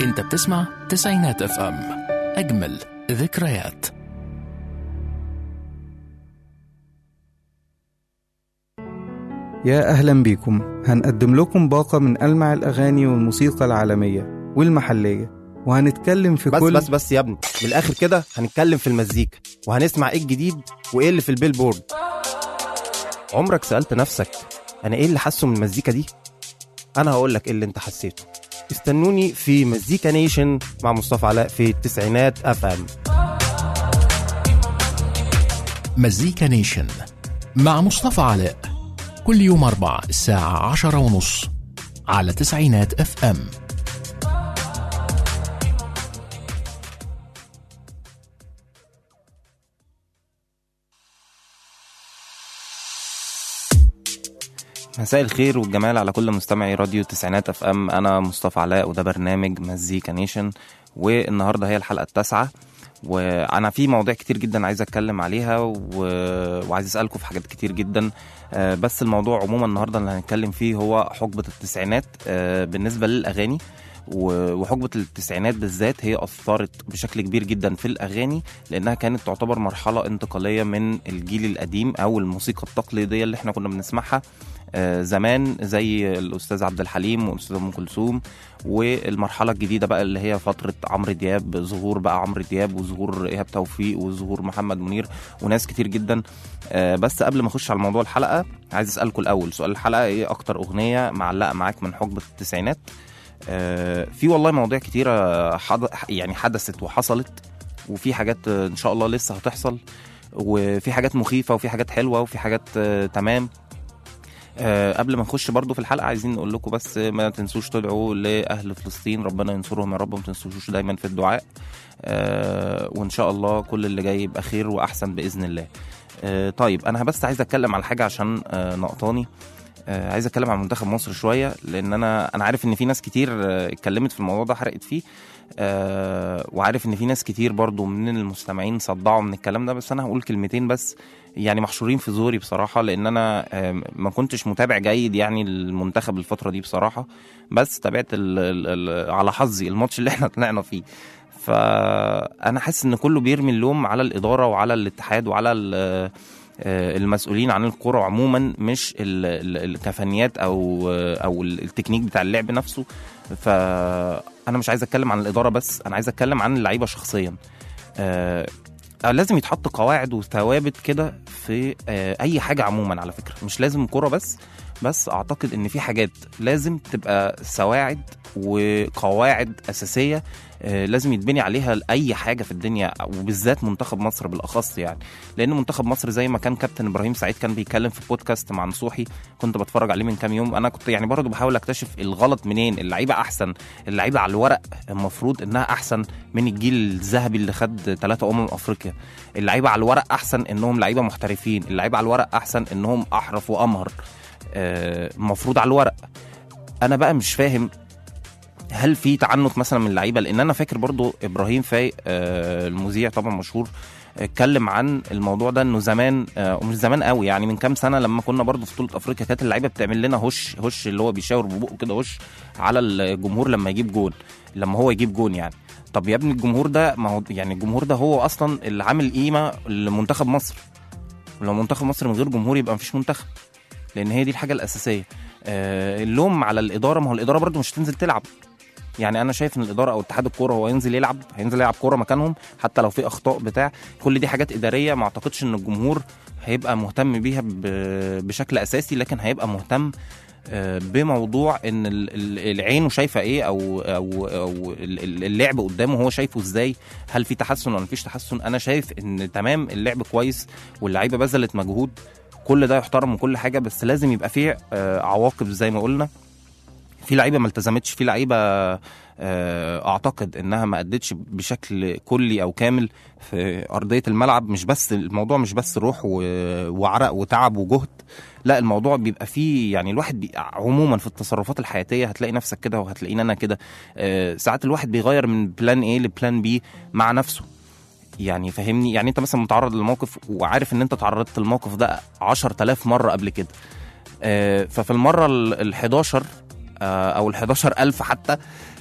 انت بتسمع تسعينات اف ام اجمل ذكريات يا أهلا بيكم هنقدم لكم باقة من ألمع الأغاني والموسيقى العالمية والمحلية وهنتكلم في بس كل بس بس يا ابني من الاخر كده هنتكلم في المزيكا وهنسمع ايه الجديد وايه اللي في البيلبورد عمرك سالت نفسك انا ايه اللي حاسه من المزيكا دي انا هقول لك ايه اللي انت حسيته استنوني في مزيكا نيشن مع مصطفى علاء في التسعينات اف ام مزيكا نيشن مع مصطفى علاء كل يوم أربع الساعة عشرة ونص على تسعينات اف ام مساء الخير والجمال على كل مستمعي راديو تسعينات اف ام انا مصطفى علاء وده برنامج مزيكا نيشن والنهارده هي الحلقه التاسعه وانا في مواضيع كتير جدا عايز اتكلم عليها و... وعايز اسالكم في حاجات كتير جدا آه، بس الموضوع عموما النهارده اللي هنتكلم فيه هو حقبه التسعينات آه، بالنسبه للاغاني و- وحقبه التسعينات بالذات هي اثرت بشكل كبير جدا في الاغاني لانها كانت تعتبر مرحله انتقاليه من الجيل القديم او الموسيقى التقليديه اللي احنا كنا بنسمعها آه، زمان زي الاستاذ عبد الحليم والاستاذ ام كلثوم والمرحله الجديده بقى اللي هي فتره عمرو دياب ظهور بقى عمرو دياب وظهور ايهاب توفيق وظهور محمد منير وناس كتير جدا آه، بس قبل ما اخش على موضوع الحلقه عايز اسالكم الاول سؤال الحلقه ايه اكتر اغنيه معلقه معاك من حقبه التسعينات آه، في والله مواضيع كتيره حض... يعني حدثت وحصلت وفي حاجات آه، ان شاء الله لسه هتحصل وفي حاجات مخيفه وفي حاجات حلوه وفي حاجات آه، تمام آه، قبل ما نخش برضو في الحلقه عايزين نقول لكم بس ما تنسوش تدعوا لاهل فلسطين ربنا ينصرهم يا رب ما تنسوش دايما في الدعاء آه، وان شاء الله كل اللي جاي يبقى خير واحسن باذن الله آه، طيب انا بس عايز اتكلم على حاجه عشان آه، نقطاني آه، عايز اتكلم عن منتخب مصر شويه لان انا انا عارف ان في ناس كتير آه، اتكلمت في الموضوع ده حرقت فيه آه، وعارف ان في ناس كتير برضو من المستمعين صدعوا من الكلام ده بس انا هقول كلمتين بس يعني محشورين في زوري بصراحه لان انا آه، ما كنتش متابع جيد يعني المنتخب الفتره دي بصراحه بس تابعت ال ال ال على حظي الماتش اللي احنا طلعنا فيه فانا حاسس ان كله بيرمي اللوم على الاداره وعلى الاتحاد وعلى ال- آه، المسؤولين عن الكرة عموما مش ال- ال- الكفنيات او او التكنيك بتاع اللعب نفسه فانا مش عايز اتكلم عن الاداره بس انا عايز اتكلم عن اللعيبه شخصيا آه، لازم يتحط قواعد وثوابت كده في آه، اي حاجه عموما على فكره مش لازم كوره بس بس اعتقد ان في حاجات لازم تبقى سواعد وقواعد اساسيه آه، لازم يتبني عليها اي حاجه في الدنيا وبالذات منتخب مصر بالاخص يعني لان منتخب مصر زي ما كان كابتن ابراهيم سعيد كان بيتكلم في بودكاست مع نصوحي كنت بتفرج عليه من كام يوم انا كنت يعني برضه بحاول اكتشف الغلط منين اللعيبه احسن اللعيبه على الورق المفروض انها احسن من الجيل الذهبي اللي خد ثلاثة امم افريقيا اللعيبه على الورق احسن انهم لعيبه محترفين اللعيبه على الورق احسن انهم احرف وامهر آه، المفروض على الورق انا بقى مش فاهم هل في تعنت مثلا من اللعيبه لان انا فاكر برضو ابراهيم فايق آه، المذيع طبعا مشهور اتكلم عن الموضوع ده انه زمان آه، ومش زمان قوي يعني من كام سنه لما كنا برضو في بطوله افريقيا كانت اللعيبه بتعمل لنا هش هش اللي هو بيشاور ببقه كده هش على الجمهور لما يجيب جون لما هو يجيب جون يعني طب يا ابني الجمهور ده ما هو يعني الجمهور ده هو اصلا اللي عامل قيمه لمنتخب مصر لو منتخب مصر من غير جمهور يبقى مفيش منتخب لان هي دي الحاجه الاساسيه آه، اللوم على الاداره ما هو الاداره برضو مش هتنزل تلعب يعني انا شايف ان الاداره او اتحاد الكوره هو ينزل يلعب هينزل يلعب كوره مكانهم حتى لو في اخطاء بتاع كل دي حاجات اداريه ما اعتقدش ان الجمهور هيبقى مهتم بيها ب- بشكل اساسي لكن هيبقى مهتم آه، بموضوع ان ال- ال- العين شايفه ايه او او او ال- ال- اللعب قدامه هو شايفه ازاي هل في تحسن ولا مفيش تحسن انا شايف ان تمام اللعب كويس واللعيبه بذلت مجهود كل ده يحترم وكل حاجه بس لازم يبقى فيه آه، عواقب زي ما قلنا في لعيبه ما التزمتش في لعيبه آه، اعتقد انها ما ادتش بشكل كلي او كامل في ارضيه الملعب مش بس الموضوع مش بس روح و- وعرق وتعب وجهد لا الموضوع بيبقى فيه يعني الواحد بي عموما في التصرفات الحياتيه هتلاقي نفسك كده وهتلاقيني انا كده آه، ساعات الواحد بيغير من بلان ايه لبلان بي مع نفسه يعني فهمني يعني انت مثلا متعرض للموقف وعارف ان انت تعرضت للموقف ده 10000 مره قبل كده آه، ففي المره ال 11 او ال 11000 حتى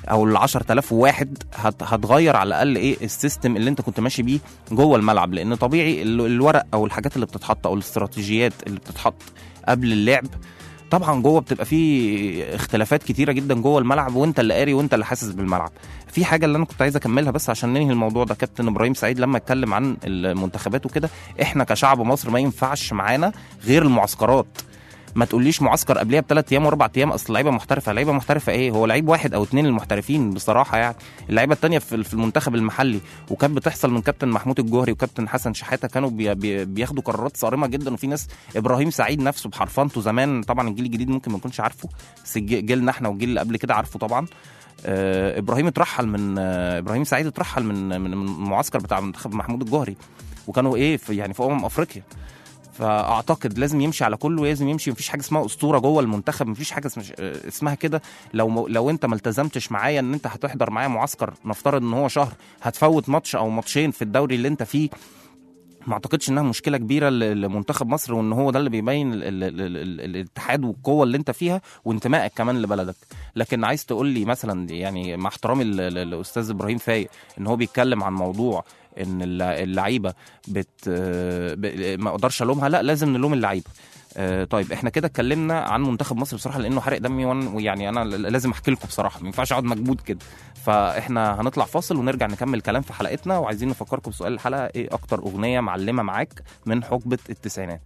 او ال 10000 واحد هت هتغير على الاقل ايه السيستم اللي انت كنت ماشي بيه جوه الملعب لان طبيعي ال- الورق او الحاجات اللي بتتحط او الاستراتيجيات اللي بتتحط قبل اللعب طبعا جوه بتبقى في اختلافات كتيره جدا جوه الملعب وانت اللي قاري وانت اللي حاسس بالملعب في حاجه اللي انا كنت عايز اكملها بس عشان ننهي الموضوع ده كابتن ابراهيم سعيد لما اتكلم عن المنتخبات وكده احنا كشعب مصر ما ينفعش معانا غير المعسكرات ما تقوليش معسكر قبلها بثلاث ايام واربع ايام اصل لعيبه محترفه لعيبه محترفه ايه هو لعيب واحد او اتنين المحترفين بصراحه يعني اللعيبه التانيه في في المنتخب المحلي وكانت بتحصل من كابتن محمود الجوهري وكابتن حسن شحاته كانوا بي بي بياخدوا قرارات صارمه جدا وفي ناس ابراهيم سعيد نفسه بحرفنته زمان طبعا الجيل الجديد ممكن ما يكونش عارفه بس الج- جيلنا احنا والجيل اللي قبل كده عارفه طبعا آه ابراهيم اترحل من آه ابراهيم سعيد اترحل من من من المعسكر بتاع منتخب محمود الجوهري وكانوا ايه في يعني في امم افريقيا فاعتقد لازم يمشي على كله لازم يمشي مفيش حاجه اسمها اسطوره جوه المنتخب مفيش حاجه اسمها اسمها كده لو لو انت ما التزمتش معايا ان انت هتحضر معايا معسكر نفترض ان هو شهر هتفوت ماتش او ماتشين في الدوري اللي انت فيه ما اعتقدش انها مشكله كبيره ل- لمنتخب مصر وان هو ده اللي بيبين ال ال ال ال ال الاتحاد والقوه اللي انت فيها وانتمائك كمان لبلدك لكن عايز تقول لي مثلا يعني مع احترامي ل- ل- للاستاذ ابراهيم فايق ان هو بيتكلم عن موضوع ان الل- اللعيبه بت ب- ما اقدرش الومها لا لازم نلوم اللعيبه آه، طيب احنا كده اتكلمنا عن منتخب مصر بصراحه لانه حرق دمي وأنا- ويعني انا ل- لازم احكي لكم بصراحه ما ينفعش اقعد مكبوت كده فاحنا هنطلع فاصل ونرجع نكمل كلام في حلقتنا وعايزين نفكركم بسؤال الحلقه ايه اكتر اغنيه معلمه معاك من حقبه التسعينات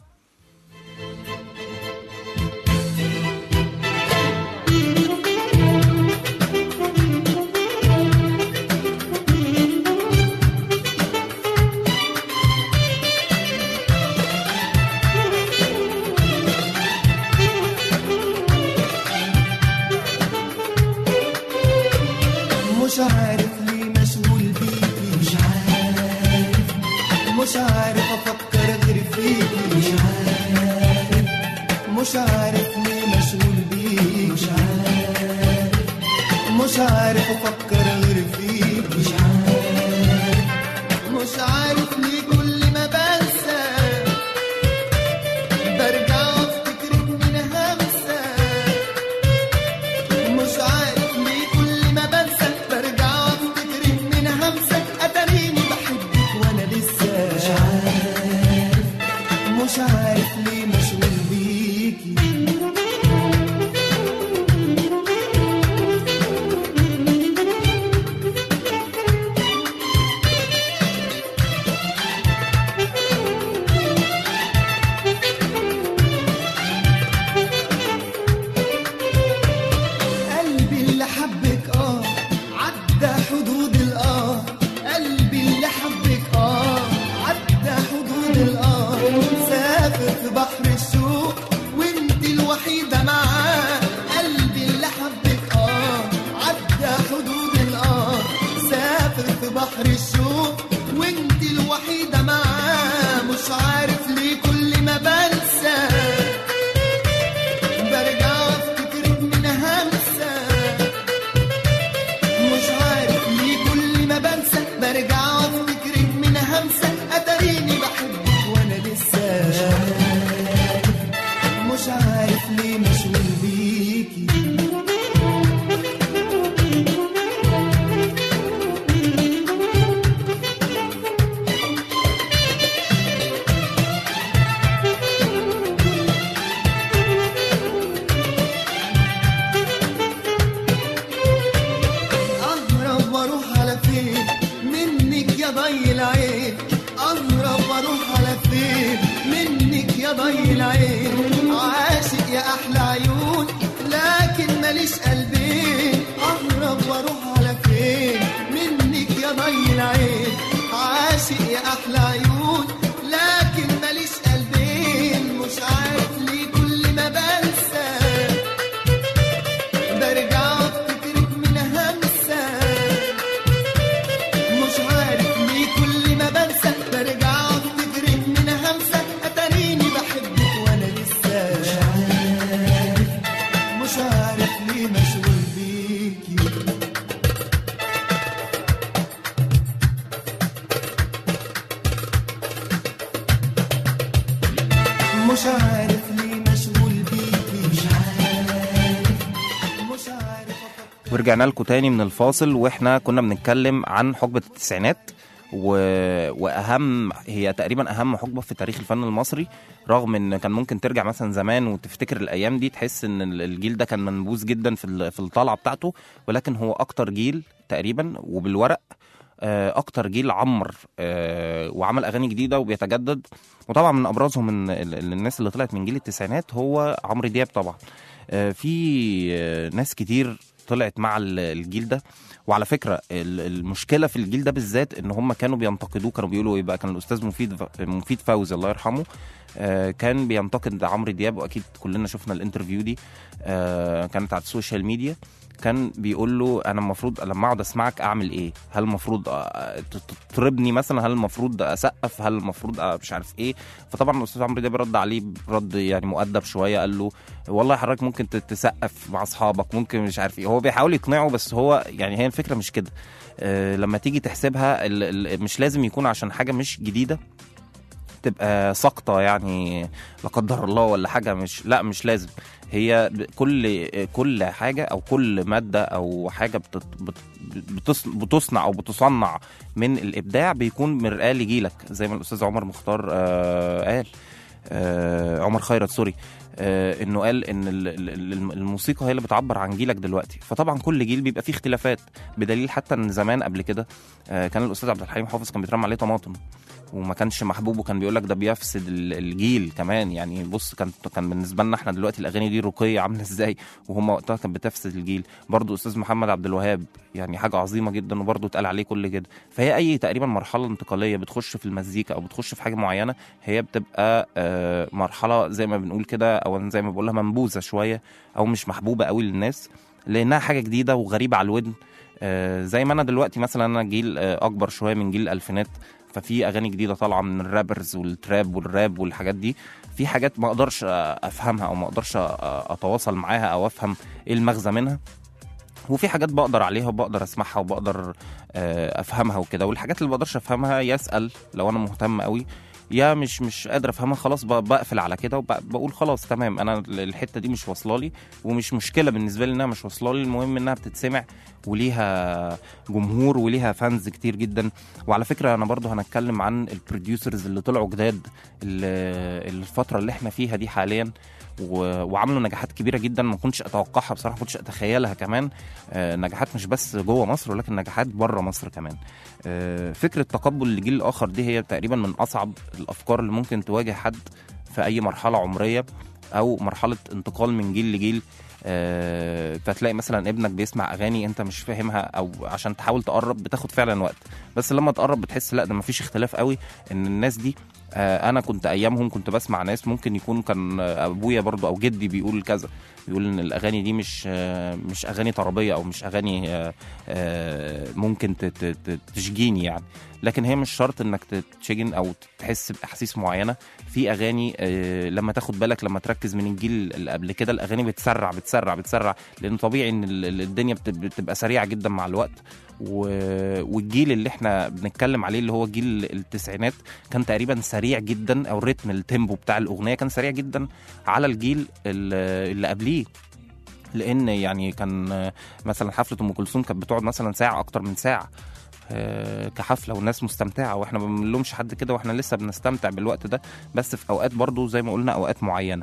مش عارف ليه مشغول بيكي مش عارف مش عارف افكر غير فيكي مش عارف مش عارف ليه مشغول بيكي مش عارف مش عارف افكر غير فيكي مش عارف مش عارف ليه كل ما بنسى برجع افتكرك من همسه مش عارف ليه كل ما بنسى برجع افتكرك من همسك اتاريني بحبك وانا لسه مش عارف مش عارف ليه مشغول بيكي قلبي اللي حبك اه عدى حدود الاه قلبي اللي حبك اه عدى حدود الاه سافر في بحر الشوق وانت الوحيدة معاه قلبي اللي حبك اه عدى حدود الاه سافر في بحر الشوق وانت الوحيدة معاه مش عارف ليه كل ما بنسى برجع افتكرك من همسة مش عارف ليه كل ما بنسى برجع افتكرك من همسة اتاريني بحبك وانا لسه مش عارف مش عارف ليه مشغول بيكي اهرب واروح على فين منك يا ضي العين اهرب واروح على فين منك يا ضي العين عاشق يا احلى عيون لكن ماليش قلبين اهرب واروح على فين منك يا ضي العين عاشق يا احلى عيون لكن ماليش قلبين مش عارف ليه كل ما بنسى برجع افتكرك من همسة مش عارف ليه كل ما بنسى برجع افتكرك من همسة اتاريني بحبك وانا لسه مش عارف مش عارف ليه مشغول ورجعنا لكم تاني من الفاصل واحنا كنا بنتكلم عن حقبة التسعينات و... واهم هي تقريبا اهم حقبه في تاريخ الفن المصري رغم ان كان ممكن ترجع مثلا زمان وتفتكر الايام دي تحس ان ال- الجيل ده كان منبوذ جدا في ال- في الطلعه بتاعته ولكن هو اكتر جيل تقريبا وبالورق آه، اكتر جيل عمر آه، وعمل اغاني جديده وبيتجدد وطبعا من ابرزهم من ال- ال- الناس اللي طلعت من جيل التسعينات هو عمرو دياب طبعا آه، في آه، ناس كتير طلعت مع ال- الجيل ده وعلى فكره ال- المشكله في الجيل ده بالذات ان هم كانوا بينتقدوه كانوا بيقولوا ايه بقى كان الاستاذ مفيد ف- مفيد فوزي الله يرحمه آه، كان بينتقد عمرو دياب واكيد كلنا شفنا الانترفيو دي آه، كانت على السوشيال ميديا كان بيقول له انا المفروض لما اقعد اسمعك اعمل ايه هل المفروض آه، ت- ت- تطربني مثلا هل المفروض اسقف هل المفروض آه، مش عارف ايه فطبعا الاستاذ عمرو دياب رد عليه برد يعني مؤدب شويه قال له والله حضرتك ممكن ت- تسقف مع اصحابك ممكن مش عارف ايه هو بيحاول يقنعه بس هو يعني هي الفكره مش كده آه، لما تيجي تحسبها ال- ال- مش لازم يكون عشان حاجه مش جديده تبقى سقطه يعني لا قدر الله ولا حاجه مش لا مش لازم هي ب- كل كل حاجه او كل ماده او حاجه بتت بت- بتص- بتصنع او بتصنع من الابداع بيكون مرآة لجيلك زي ما الاستاذ عمر مختار آه قال آه عمر خيرت سوري آه انه قال ان ال- ال- ال- الموسيقى هي اللي بتعبر عن جيلك دلوقتي فطبعا كل جيل بيبقى فيه اختلافات بدليل حتى ان زمان قبل كده آه كان الاستاذ عبد الحليم حافظ كان بيترمى عليه طماطم وما كانش محبوب وكان بيقول لك ده بيفسد ال- الجيل كمان يعني بص كان كان بالنسبه لنا احنا دلوقتي الاغاني دي رقيه عامله ازاي وهم وقتها كانت بتفسد الجيل برضو استاذ محمد عبد الوهاب يعني حاجه عظيمه جدا وبرضو اتقال عليه كل كده فهي اي تقريبا مرحله انتقاليه بتخش في المزيكا او بتخش في حاجه معينه هي بتبقى آه، مرحله زي ما بنقول كده او زي ما بقولها منبوذه شويه او مش محبوبه قوي للناس لانها حاجه جديده وغريبه على الودن آه، زي ما انا دلوقتي مثلا انا جيل آه، اكبر شويه من جيل الالفينات ففي اغاني جديده طالعه من الرابرز والتراب والراب والحاجات دي في حاجات ما اقدرش آه، افهمها او ما اقدرش آه، اتواصل معاها او افهم ايه المغزى منها وفي حاجات بقدر عليها وبقدر اسمعها وبقدر آه، افهمها وكده والحاجات اللي بقدرش افهمها يسال لو انا مهتم قوي يا مش مش قادر افهمها خلاص ب- بقفل على كده وبقول خلاص تمام انا الحته دي مش واصله لي ومش مشكله بالنسبه لي انها مش واصله لي المهم انها بتتسمع وليها جمهور وليها فانز كتير جدا وعلى فكره انا برضو هنتكلم عن البروديوسرز اللي طلعوا جداد ال- الفتره اللي احنا فيها دي حاليا و- وعملوا نجاحات كبيره جدا ما كنتش اتوقعها بصراحه ما كنتش اتخيلها كمان آه، نجاحات مش بس جوه مصر ولكن نجاحات بره مصر كمان آه، فكره تقبل الجيل الاخر دي هي تقريبا من اصعب الافكار اللي ممكن تواجه حد في اي مرحله عمريه او مرحله انتقال من جيل لجيل آه، فتلاقي مثلا ابنك بيسمع اغاني انت مش فاهمها او عشان تحاول تقرب بتاخد فعلا وقت بس لما تقرب بتحس لا ده مفيش اختلاف قوي ان الناس دي آه، انا كنت ايامهم كنت بسمع ناس ممكن يكون كان آه، ابويا برضو او جدي بيقول كذا بيقول ان الاغاني دي مش آه، مش اغاني طربيه او مش اغاني آه، آه، ممكن ت- ت- ت- تشجيني يعني لكن هي مش شرط انك تتشجن او تحس باحاسيس معينه في اغاني آه، لما تاخد بالك لما تركز من الجيل اللي قبل كده الاغاني بتسرع بتسرع بتسرع لان طبيعي ان ال- ال- الدنيا بت- بتبقى سريعه جدا مع الوقت و- والجيل اللي احنا بنتكلم عليه اللي هو جيل التسعينات كان تقريبا سريع جدا او الريتم التيمبو بتاع الاغنيه كان سريع جدا على الجيل اللي اللي قبليه لان يعني كان آه، مثلا حفله ام كلثوم كانت بتقعد مثلا ساعه اكتر من ساعه آه، كحفله والناس مستمتعه واحنا ما بنلومش حد كده واحنا لسه بنستمتع بالوقت ده بس في اوقات برضو زي ما قلنا اوقات معينه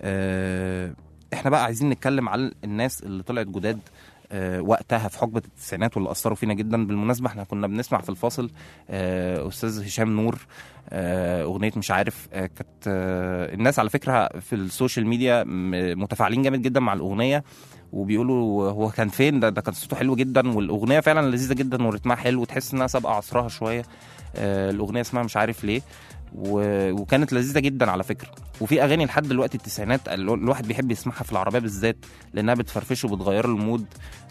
آه، احنا بقى عايزين نتكلم على الناس اللي طلعت جداد آه، وقتها في حقبه التسعينات واللي اثروا فينا جدا بالمناسبه احنا كنا بنسمع في الفاصل آه، استاذ هشام نور آه، اغنيه مش عارف آه، كانت آه، الناس على فكره في السوشيال ميديا م- متفاعلين جامد جدا مع الاغنيه وبيقولوا هو كان فين ده ده كان صوته حلو جدا والاغنيه فعلا لذيذه جدا ورتمها حلو وتحس انها سابقه عصرها شويه آه، الاغنيه اسمها مش عارف ليه و... وكانت لذيذه جدا على فكره وفي اغاني لحد دلوقتي التسعينات ال- الواحد بيحب يسمعها في العربيه بالذات لانها بتفرفشه وبتغير له المود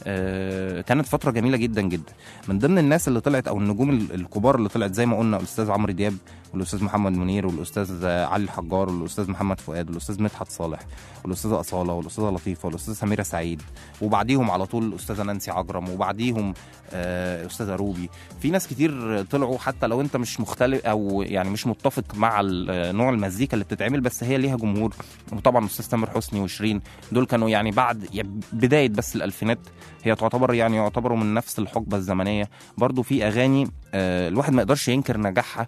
آه، كانت فتره جميله جدا جدا من ضمن الناس اللي طلعت او النجوم ال- الكبار اللي طلعت زي ما قلنا الاستاذ عمرو دياب والاستاذ محمد منير والاستاذ علي الحجار والاستاذ محمد فؤاد والاستاذ مدحت صالح والاستاذه اصاله والاستاذه لطيفه والاستاذه سميره سعيد وبعديهم على طول الاستاذه نانسي عجرم وبعديهم آه، استاذه روبي في ناس كتير طلعوا حتى لو انت مش مختلف او يعني مش متفق مع ال- نوع المزيكا اللي بتتعمل بس هي ليها جمهور وطبعا الاستاذ تامر حسني وشيرين دول كانوا يعني بعد يعني بدايه بس الالفينات هي تعتبر يعني يعتبروا من نفس الحقبه الزمنيه برضو في اغاني آه، الواحد ما يقدرش ينكر نجاحها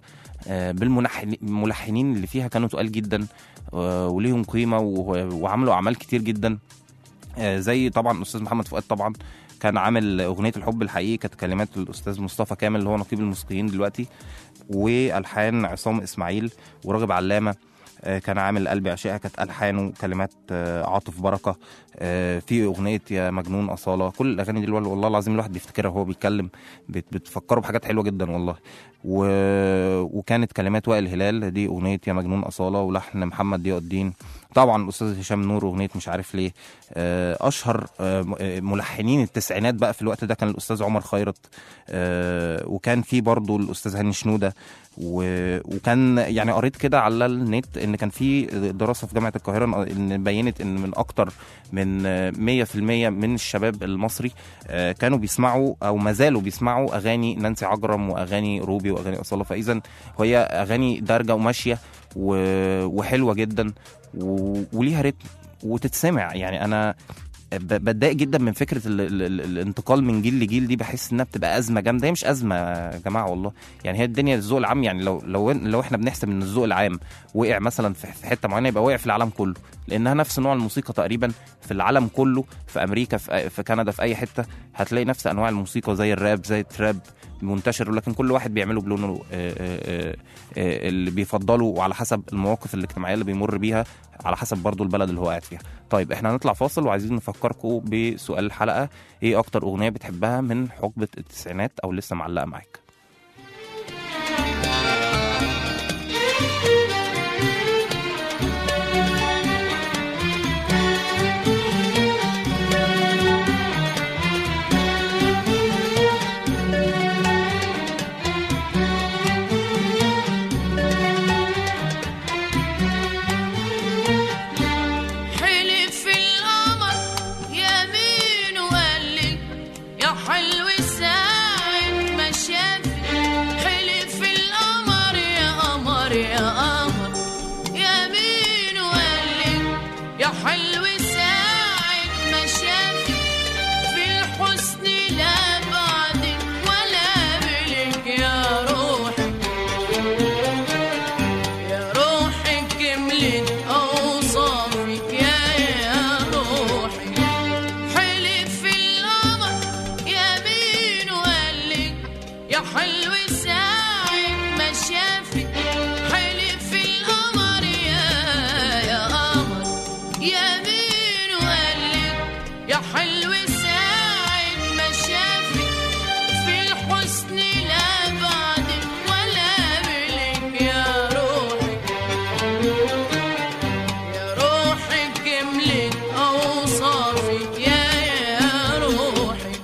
بالملحنين اللي فيها كانوا تقال جدا آه، وليهم قيمه و- وعملوا اعمال كتير جدا آه، زي طبعا الاستاذ محمد فؤاد طبعا كان عامل اغنيه الحب الحقيقي كانت كلمات الاستاذ مصطفى كامل اللي هو نقيب الموسيقيين دلوقتي والحان عصام اسماعيل وراغب علامه آه، كان عامل قلبي عشقها كانت الحانه كلمات آه، عاطف بركه آه، في اغنيه يا مجنون اصاله كل الاغاني دي الوال- والله العظيم الواحد بيفتكرها وهو بيتكلم بت- بتفكره بحاجات حلوه جدا والله و... وكانت كلمات وائل هلال دي اغنيه يا مجنون اصاله ولحن محمد ضياء الدين طبعا الاستاذ هشام نور اغنيه مش عارف ليه آه، اشهر آه، م- آه، ملحنين التسعينات بقى في الوقت ده كان الاستاذ عمر خيرت آه، وكان في برضه الاستاذ هاني شنوده و- وكان يعني قريت كده على النت ان كان في دراسه في جامعه القاهره ان بينت ان من اكتر من آه، 100% من الشباب المصري آه، كانوا بيسمعوا او ما زالوا بيسمعوا اغاني نانسي عجرم واغاني روبي واغاني اصاله فاذا هي اغاني دارجه وماشيه و- وحلوه جدا و- وليها رتم وتتسمع يعني انا ب- بتضايق جدا من فكره ال ال ال الانتقال من جيل لجيل دي بحس انها بتبقى ازمه جامده هي مش ازمه يا جماعه والله يعني هي الدنيا الذوق العام يعني لو لو لو احنا بنحسب ان الذوق العام وقع مثلا في في حته معينه يبقى وقع في العالم كله لانها نفس نوع الموسيقى تقريبا في العالم كله في امريكا في, في كندا في اي حته هتلاقي نفس انواع الموسيقى زي الراب زي التراب منتشر ولكن كل واحد بيعمله بلونه آه، آه، آه، آه، اللي بيفضله وعلى حسب المواقف الاجتماعيه اللي بيمر بيها على حسب برضو البلد اللي هو قاعد فيها طيب احنا هنطلع فاصل وعايزين نفكركم بسؤال الحلقه ايه اكتر اغنيه بتحبها من حقبه التسعينات او لسه معلقه معاك حلف القمر يمين وقال لي يا حلو ساعة ما شافك حلف القمر يا قمر يا قمر يمين وقال لي يا حلو ساعة ما شافك في الحسن لا بعدك ولا قبلك يا روحي يا روحي كملت أوصافك يا يا روحي حلف القمر يمين وقال لك يا حلو ساعة ما شافك حلف القمر يا يا قمر يمين وقال لك يا حلو ساعة ما شافك في الحسن لا بعدك ولا قبلك يا روحي يا روحي كملت أوصافك يا يا روحي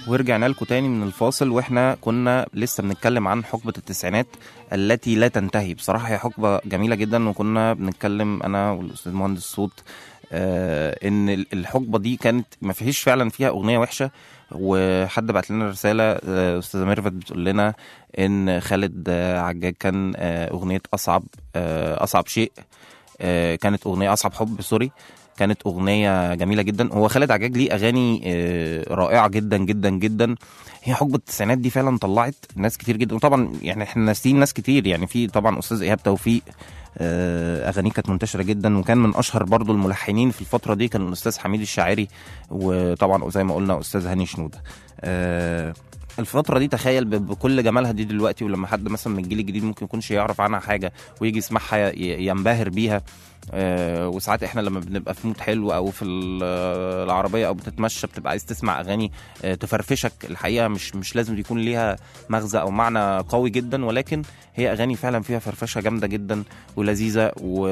ورجعنا لكم تاني من الفاصل واحنا كنا لسه بنتكلم عن حقبة التسعينات التي لا تنتهي بصراحة هي حقبة جميلة جدا وكنا بنتكلم أنا والأستاذ مهندس صوت آه إن ال- الحقبة دي كانت ما فيهاش فعلا فيها أغنية وحشة وحد بعت لنا رسالة آه، أستاذة ميرفت بتقول لنا إن خالد آه، عجاج كان آه، أغنية أصعب آه، أصعب شيء آه، كانت أغنية أصعب حب سوري كانت أغنية جميلة جدا هو خالد عجاج ليه أغاني آه، رائعة جدا جدا جدا هي حقبة التسعينات دي فعلا طلعت ناس كتير جدا وطبعا يعني احنا ناسيين ناس كتير يعني في طبعا أستاذ إيهاب توفيق آه، أغانيه كانت منتشرة جدا وكان من أشهر برضو الملحنين في الفترة دي كان الأستاذ حميد الشاعري وطبعا زي ما قلنا أستاذ هاني شنودة آه، الفترة دي تخيل ب- بكل جمالها دي دلوقتي ولما حد مثلا من الجيل الجديد ممكن يكونش يعرف عنها حاجة ويجي يسمعها ي- ينبهر بيها آه، وساعات احنا لما بنبقى في مود حلو او في ال- آه، العربيه او بتتمشى بتبقى عايز تسمع اغاني آه، تفرفشك الحقيقه مش مش لازم يكون ليها مغزى او معنى قوي جدا ولكن هي اغاني فعلا فيها فرفشه جامده جدا ولذيذه و...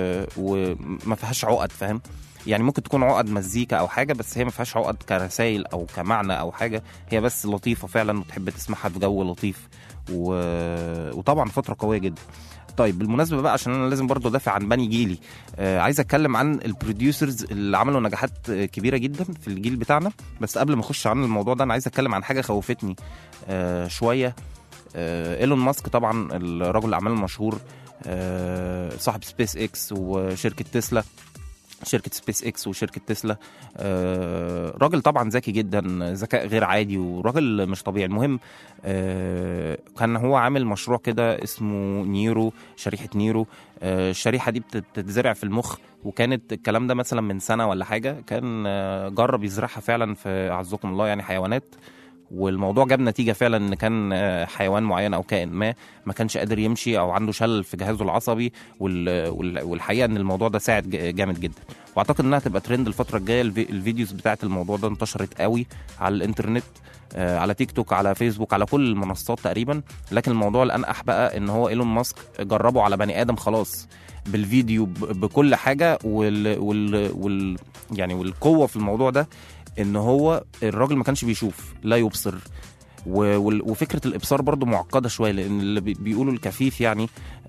وما فيهاش عقد فاهم يعني ممكن تكون عقد مزيكا او حاجه بس هي ما فيهاش عقد كرسائل او كمعنى او حاجه هي بس لطيفه فعلا وتحب تسمعها في جو لطيف و... وطبعا فتره قويه جدا طيب بالمناسبه بقى عشان انا لازم برضو ادافع عن بني جيلي آه عايز اتكلم عن البروديوسرز اللي عملوا نجاحات آه، كبيره جدا في الجيل بتاعنا بس قبل ما اخش عن الموضوع ده انا عايز اتكلم عن حاجه خوفتني آه شويه آه ايلون ماسك طبعا الرجل الاعمال المشهور آه صاحب سبيس اكس وشركه تسلا شركة سبيس اكس وشركة تسلا آه راجل طبعا ذكي جدا ذكاء غير عادي وراجل مش طبيعي المهم آه كان هو عامل مشروع كده اسمه نيرو شريحة نيرو آه الشريحة دي بت- بتتزرع في المخ وكانت الكلام ده مثلا من سنة ولا حاجة كان آه جرب يزرعها فعلا في أعزكم الله يعني حيوانات والموضوع جاب نتيجة فعلا ان كان آه، حيوان معين او كائن ما ما كانش قادر يمشي او عنده شلل في جهازه العصبي وال- وال- والحقيقة ان الموضوع ده ساعد ج- جامد جدا واعتقد انها تبقى ترند الفترة الجاية الفي- الفيديوز بتاعت الموضوع ده انتشرت قوي على الانترنت آه، على تيك توك على فيسبوك على كل المنصات تقريبا لكن الموضوع الانقح بقى ان هو ايلون ماسك جربه على بني ادم خلاص بالفيديو ب- بكل حاجه وال, وال, وال يعني والقوه في الموضوع ده ان هو الراجل ما كانش بيشوف لا يبصر و- وال- وفكره الابصار برضو معقده شويه لان اللي بي- بيقولوا الكفيف يعني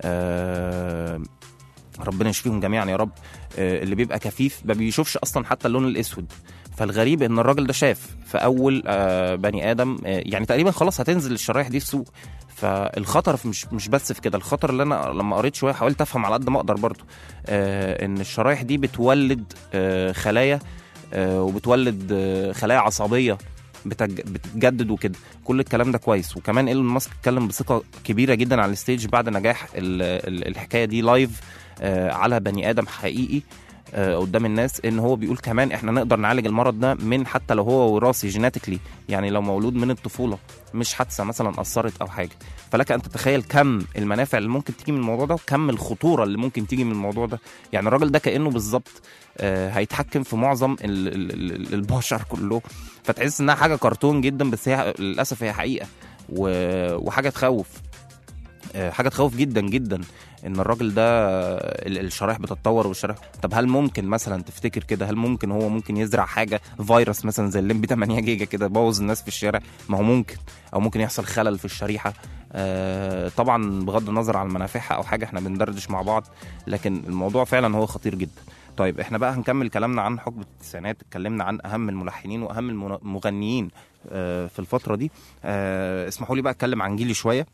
آه ربنا يشفيهم جميعا يا رب آه اللي بيبقى كفيف ما بيشوفش اصلا حتى اللون الاسود فالغريب ان الراجل ده شاف في اول آه بني ادم آه يعني تقريبا خلاص هتنزل الشرايح دي السوق فالخطر في- مش مش بس في كده الخطر اللي انا لما قريت شويه حاولت افهم على قد ما اقدر برضو آه ان الشرايح دي بتولد آه خلايا آه وبتولد آه خلايا عصبيه بتج... بتتجدد وكده كل الكلام ده كويس وكمان ايلون ماسك اتكلم بثقه كبيره جدا على الستيج بعد نجاح ال... ال... الحكايه دي لايف آه على بني ادم حقيقي آه قدام الناس ان هو بيقول كمان احنا نقدر نعالج المرض ده من حتى لو هو وراثي جيناتيكلي يعني لو مولود من الطفوله مش حادثه مثلا اثرت او حاجه فلك ان تتخيل كم المنافع اللي ممكن تيجي من الموضوع ده وكم الخطوره اللي ممكن تيجي من الموضوع ده يعني الراجل ده كانه بالظبط آه، هيتحكم في معظم ال- ال- ال- البشر كله فتحس انها حاجه كرتون جدا بس هي للاسف هي حقيقه و- وحاجه تخوف آه، حاجه تخوف جدا جدا ان الراجل ده آه، ال- الشرايح بتتطور والشرايح طب هل ممكن مثلا تفتكر كده هل ممكن هو ممكن يزرع حاجه فيروس مثلا زي الليمبي 8 جيجا كده يبوظ الناس في الشارع ما هو ممكن او ممكن يحصل خلل في الشريحه آه، طبعا بغض النظر عن منافعها او حاجه احنا بندردش مع بعض لكن الموضوع فعلا هو خطير جدا طيب احنا بقى هنكمل كلامنا عن حقبه التسعينات اتكلمنا عن اهم الملحنين واهم المن- المغنيين آه، في الفتره دي آه، اسمحوا لي بقى اتكلم عن جيلي شويه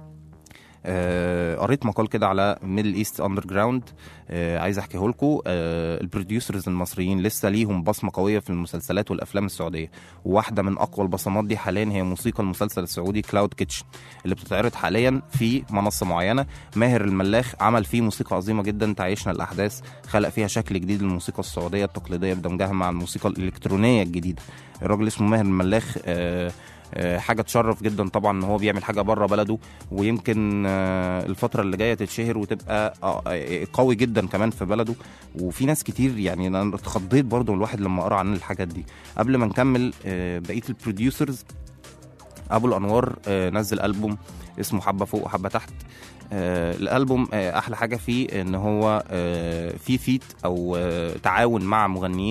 آه، قريت مقال كده على ميدل ايست اندر جراوند عايز احكيه لكم آه، البروديوسرز المصريين لسه ليهم بصمه قويه في المسلسلات والافلام السعوديه وواحده من اقوى البصمات دي حاليا هي موسيقى المسلسل السعودي كلاود كيتشن اللي بتتعرض حاليا في منصه معينه ماهر الملاخ عمل فيه موسيقى عظيمه جدا تعيشنا الاحداث خلق فيها شكل جديد للموسيقى السعوديه التقليديه بدمجها مع الموسيقى الالكترونيه الجديده الراجل اسمه ماهر الملاخ آه، آه، حاجه تشرف جدا طبعا ان هو بيعمل حاجه بره بلده ويمكن آه، الفتره اللي جايه تتشهر وتبقى آه، آه، قوي جدا كمان في بلده وفي ناس كتير يعني انا اتخضيت برضو الواحد لما قرا عن الحاجات دي قبل ما نكمل آه، بقيه البروديوسرز ابو الانوار آه، نزل البوم اسمه حبه فوق وحبه تحت آه، الالبوم آه، احلى حاجه فيه ان هو آه، فيه فيت او آه، تعاون مع مغنيين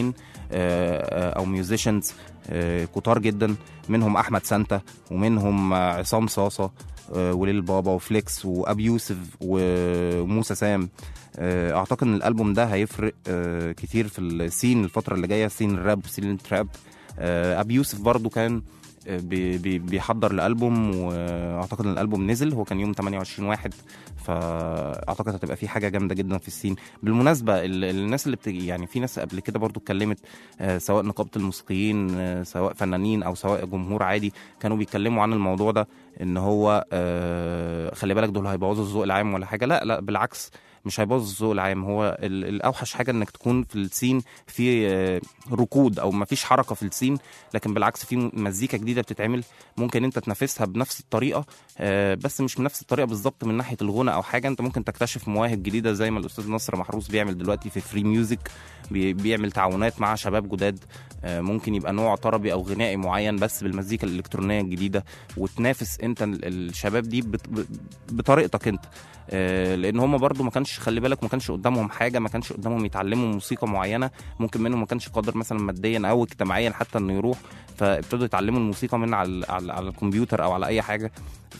او ميوزيشنز كتار جدا منهم احمد سانتا ومنهم آه، عصام صاصه آه، وليل بابا وفليكس وابي يوسف وموسى سام آه، اعتقد ان الالبوم ده هيفرق آه، كتير في السين الفتره اللي جايه سين الراب وسين التراب آه، ابي يوسف برضو كان آه، بي- بي- بيحضر لالبوم واعتقد ان الالبوم نزل هو كان يوم 28 واحد فاعتقد هتبقى في حاجه جامده جدا في السين بالمناسبه ال- الناس اللي بتجي يعني في ناس قبل كده برضو اتكلمت آه، سواء نقابه الموسيقيين آه، سواء فنانين او سواء جمهور عادي كانوا بيتكلموا عن الموضوع ده ان هو آه، خلي بالك دول هيبوظوا الذوق العام ولا حاجه لا لا بالعكس مش هيبوظ الذوق العام هو ال- الاوحش حاجه انك تكون في السين في آه، ركود او ما فيش حركه في السين لكن بالعكس في مزيكا جديده بتتعمل ممكن انت تنافسها بنفس الطريقه آه، بس مش بنفس الطريقه بالظبط من ناحيه الغنى او حاجه انت ممكن تكتشف مواهب جديده زي ما الاستاذ نصر محروس بيعمل دلوقتي في فري ميوزك بي- بيعمل تعاونات مع شباب جداد آه، ممكن يبقى نوع طربي او غنائي معين بس بالمزيكا الالكترونيه الجديده وتنافس انت ال- الشباب دي بت- ب- بطريقتك انت آه، لان هم برضو ما كانش خلي بالك ما كانش قدامهم حاجه ما كانش قدامهم يتعلموا موسيقى معينه ممكن منهم ما كانش قادر مثلا ماديا او اجتماعيا حتى انه يروح فابتدوا يتعلموا الموسيقى من على على, على الكمبيوتر او على اي حاجه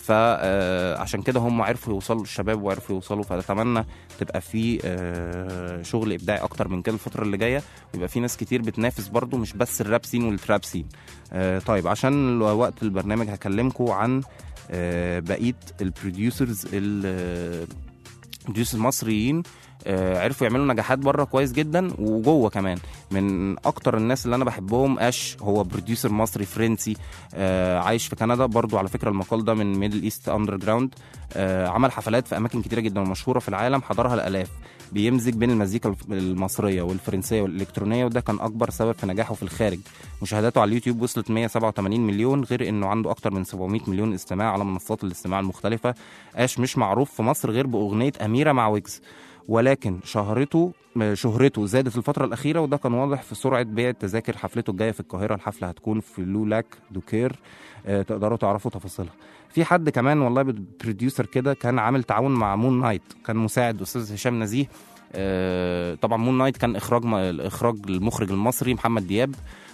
فعشان كده هم عرفوا يوصلوا للشباب وعرفوا يوصلوا فاتمنى تبقى في آه، شغل ابداعي اكتر من كده الفتره اللي جايه ويبقى في ناس كتير بتنافس برضو مش بس الراب سين والتراب سين آه، طيب عشان وقت البرنامج هكلمكم عن آه، بقيه البروديوسرز البروديوسرز المصريين آه، عرفوا يعملوا نجاحات بره كويس جدا وجوه كمان من اكتر الناس اللي انا بحبهم اش هو بروديوسر مصري فرنسي آه، عايش في كندا برضو على فكره المقال ده من ميدل ايست اندر جراوند عمل حفلات في اماكن كتيره جدا ومشهوره في العالم حضرها الالاف بيمزج بين المزيكا الف- المصريه والفرنسيه والالكترونيه وده كان اكبر سبب في نجاحه في الخارج مشاهداته على اليوتيوب وصلت 187 مليون غير انه عنده اكتر من 700 مليون استماع على منصات الاستماع المختلفه اش مش معروف في مصر غير باغنيه اميره مع ويجز ولكن شهرته شهرته زادت الفترة الأخيرة وده كان واضح في سرعة بيع تذاكر حفلته الجاية في القاهرة الحفلة هتكون في لولاك دوكير آه، تقدروا تعرفوا تفاصيلها في حد كمان والله بروديوسر كده كان عامل تعاون مع مون نايت كان مساعد أستاذ هشام نزيه آه، طبعا مون نايت كان إخراج إخراج المخرج المصري محمد دياب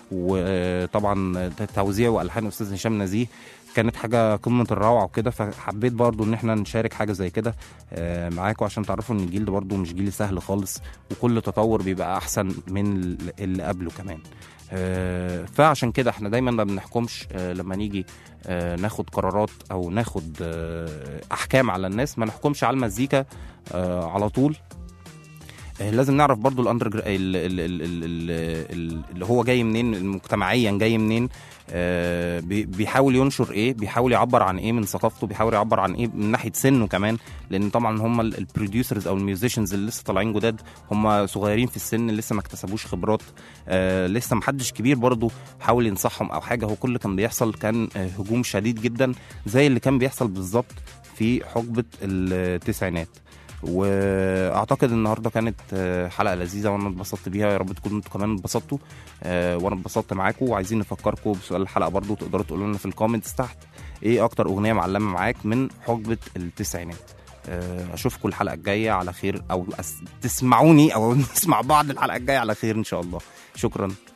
وطبعا توزيع والحان استاذ هشام نزيه كانت حاجه قمه الروعه وكده فحبيت برضو ان احنا نشارك حاجه زي كده آه، معاكم عشان تعرفوا ان الجيل ده برضو مش جيل سهل خالص وكل تطور بيبقى احسن من اللي قبله كمان آه، فعشان كده احنا دايما ما بنحكمش آه، لما نيجي آه، ناخد قرارات او ناخد آه، احكام على الناس ما نحكمش على المزيكا آه، على طول آه، لازم نعرف برضو الاندر اللي هو جاي منين مجتمعيا جاي منين آه، بي- بيحاول ينشر ايه بيحاول يعبر عن ايه من ثقافته بيحاول يعبر عن ايه من ناحيه سنه كمان لان طبعا هم البروديوسرز او الميوزيشنز اللي لسه طالعين جداد هم صغيرين في السن لسه ما اكتسبوش خبرات آه، لسه محدش كبير برضو حاول ينصحهم او حاجه هو كل اللي كان بيحصل كان آه، هجوم شديد جدا زي اللي كان بيحصل بالظبط في حقبه التسعينات واعتقد النهارده كانت آه، حلقه لذيذه وانا اتبسطت بيها يا رب تكونوا انتوا كمان اتبسطتوا آه، وانا اتبسطت معاكم وعايزين نفكركم بسؤال الحلقه برضو تقدروا تقولوا لنا في الكومنتس تحت ايه اكتر اغنيه معلمه معاك من حقبه التسعينات آه، اشوفكم الحلقه الجايه على خير او أس- تسمعوني او نسمع بعض الحلقه الجايه على خير ان شاء الله شكرا